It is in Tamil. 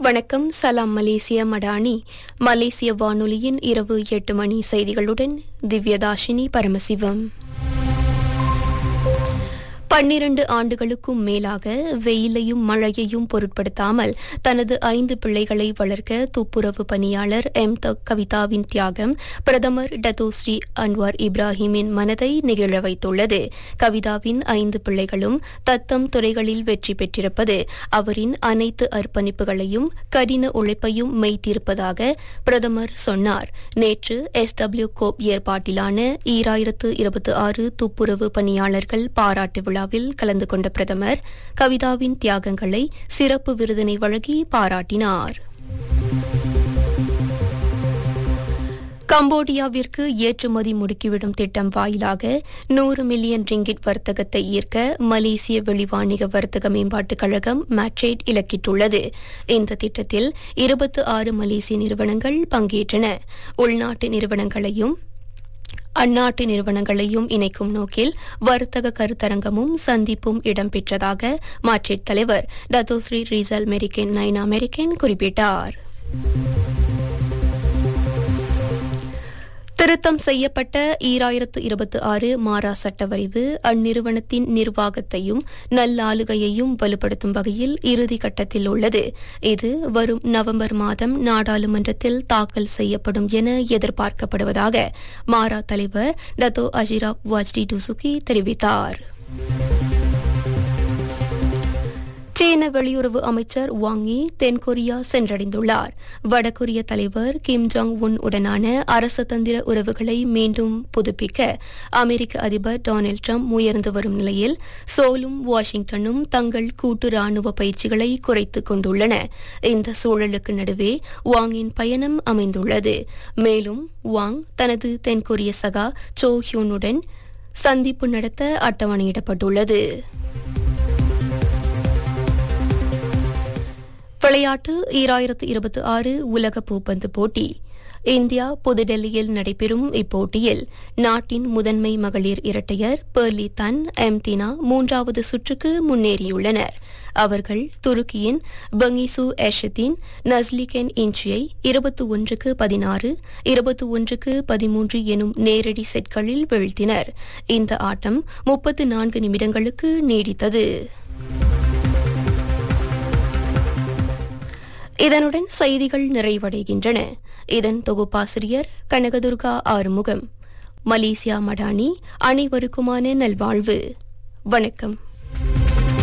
வணக்கம் சலாம் மலேசிய மடானி மலேசிய வானொலியின் இரவு எட்டு மணி செய்திகளுடன் திவ்யதாஷினி பரமசிவம் பன்னிரண்டு ஆண்டுகளுக்கும் மேலாக வெயிலையும் மழையையும் பொருட்படுத்தாமல் தனது ஐந்து பிள்ளைகளை வளர்க்க துப்புரவு பணியாளர் எம் த கவிதாவின் தியாகம் பிரதமர் டத்தோஸ்ரீ அன்வார் இப்ராஹிமின் மனதை நெகிழ வைத்துள்ளது கவிதாவின் ஐந்து பிள்ளைகளும் தத்தம் துறைகளில் வெற்றி பெற்றிருப்பது அவரின் அனைத்து அர்ப்பணிப்புகளையும் கடின உழைப்பையும் மெய்த்திருப்பதாக பிரதமர் சொன்னார் நேற்று எஸ் டபிள்யூ கோப் ஏற்பாட்டிலான ஈராயிரத்து இருபத்தி ஆறு துப்புரவு பணியாளர்கள் பாராட்டு விழாவில் கலந்து கொண்ட பிரதமர் கவிதாவின் தியாகங்களை சிறப்பு விருதினை வழங்கி பாராட்டினார் கம்போடியாவிற்கு ஏற்றுமதி முடுக்கிவிடும் திட்டம் வாயிலாக நூறு மில்லியன் ரிங்கிட் வர்த்தகத்தை ஈர்க்க மலேசிய வெளிவாணிக வர்த்தக மேம்பாட்டுக் கழகம் மேட்ரேட் இலக்கிட்டுள்ளது இந்த திட்டத்தில் இருபத்தி ஆறு மலேசிய நிறுவனங்கள் பங்கேற்றன உள்நாட்டு நிறுவனங்களையும் அந்நாட்டு நிறுவனங்களையும் இணைக்கும் நோக்கில் வர்த்தக கருத்தரங்கமும் சந்திப்பும் இடம்பெற்றதாக மாட்ரிட் தலைவர் Datuk Seri Reezal Merican Naina Merican குறிப்பிட்டார் திருத்தம் செய்யப்பட்ட ஈராயிரத்து இருபத்தி ஆறு மாரா சட்ட வரைவு அந்நிறுவனத்தின் நிர்வாகத்தையும் நல்லாளுகையையும் வலுப்படுத்தும் வகையில் இறுதி கட்டத்தில் உள்ளது இது வரும் நவம்பர் மாதம் நாடாளுமன்றத்தில் தாக்கல் செய்யப்படும் என எதிர்பார்க்கப்படுவதாக மாரா தலைவர் டத்தோ அஜிரா வாஜ்டி டுசுகி தெரிவித்தார் சீன வெளியுறவு அமைச்சர் வாங்கி தென்கொரியா சென்றடைந்துள்ளார் வடகொரிய தலைவர் கிம் ஜாங் உன் உடனான அரசதந்திர உறவுகளை மீண்டும் புதுப்பிக்க அமெரிக்க அதிபர் டொனால்டு ட்ரம்ப் முயர்ந்து வரும் நிலையில் சோலும் வாஷிங்டனும் தங்கள் கூட்டு ராணுவ பயிற்சிகளை குறைத்துக் கொண்டுள்ளன இந்த சூழலுக்கு நடுவே வாங்கின் பயணம் அமைந்துள்ளது மேலும் வாங் தனது தென்கொரிய சகா சோ ஹியூனுடன் சந்திப்பு நடத்த அட்டவணையிடப்பட்டுள்ளது விளையாட்டு ஈராயிரத்து இருபத்தி ஆறு உலக பூப்பந்து போட்டி இந்தியா புதுடெல்லியில் நடைபெறும் இப்போட்டியில் நாட்டின் முதன்மை மகளிர் இரட்டையர் பெர்லி தன் எம்தினா மூன்றாவது சுற்றுக்கு முன்னேறியுள்ளனர் அவர்கள் துருக்கியின் பங்கிசு ஏஷத்தின் நஸ்லிகென் இன்ச்சியை இருபத்தி ஒன்றுக்கு பதினாறு இருபத்தி ஒன்றுக்கு பதிமூன்று எனும் நேரடி செட்களில் வீழ்த்தினர் இந்த ஆட்டம் முப்பத்து நான்கு நிமிடங்களுக்கு நீடித்தது இதனுடன் செய்திகள் நிறைவடைகின்றன இதன் தொகுப்பாசிரியர் கனகதுர்கா ஆறுமுகம் மலேசியா மடானி அனைவருக்குமான நல்வாழ்வு வணக்கம்